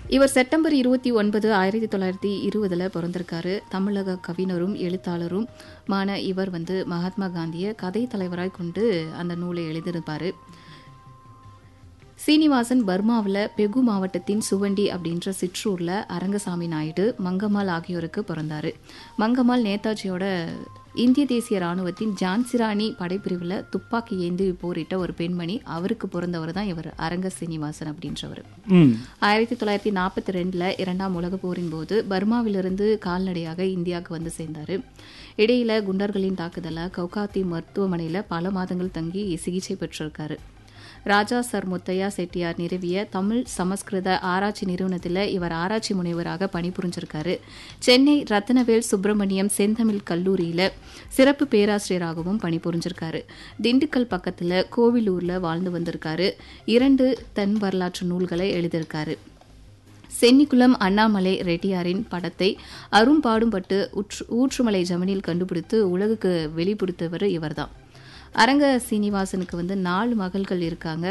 இவர் செப்டம்பர் இருபத்தி ஒன்பது ஆயிரத்தி தொள்ளாயிரத்தி இருபதுல பிறந்திருக்காரு தமிழக கவிஞரும் எழுத்தாளரும் மான இவர் வந்து மகாத்மா காந்தியை கதை தலைவராய் கொண்டு அந்த நூலை எழுதியிருப்பாரு சீனிவாசன் பர்மாவில் பெகு மாவட்டத்தின் சுவண்டி அப்படின்ற சிற்றூர்ல அரங்கசாமி நாயுடு மங்கம்மாள் ஆகியோருக்கு பிறந்தாரு மங்கம்மாள் நேதாஜியோட இந்திய தேசிய ராணுவத்தின் ஜான்சிராணி படைப்பிரிவில் துப்பாக்கி ஏந்தி போரிட்ட ஒரு பெண்மணி அவருக்கு பிறந்தவர் தான் இவர் அரங்க சீனிவாசன் அப்படின்றவர் ம் ஆயிரத்தி தொள்ளாயிரத்தி நாற்பத்தி ரெண்டில் இரண்டாம் உலகப் போரின் போது பர்மாவிலிருந்து கால்நடையாக இந்தியாவுக்கு வந்து சேர்ந்தார் இடையில குண்டர்களின் தாக்குதலால் கவுகாத்தி மருத்துவமனையில் பல மாதங்கள் தங்கி சிகிச்சை பெற்றிருக்காரு ராஜா சர் முத்தையா செட்டியார் நிறுவிய தமிழ் சமஸ்கிருத ஆராய்ச்சி நிறுவனத்தில் இவர் ஆராய்ச்சி முனைவராக பணிபுரிஞ்சிருக்காரு சென்னை ரத்னவேல் சுப்பிரமணியம் செந்தமிழ் கல்லூரியில் சிறப்பு பேராசிரியராகவும் பணிபுரிஞ்சிருக்காரு திண்டுக்கல் பக்கத்தில் கோவிலூரில் வாழ்ந்து வந்திருக்காரு இரண்டு தன் வரலாற்று நூல்களை எழுதியிருக்காரு சென்னிக்குளம் அண்ணாமலை ரெட்டியாரின் படத்தை அரும்பாடும்பட்டு உற்று ஊற்றுமலை ஜமனில் கண்டுபிடித்து உலகுக்கு வெளிப்படுத்தவர் இவர்தான் அரங்க சீனிவாசனுக்கு வந்து நாலு மகள்கள் இருக்காங்க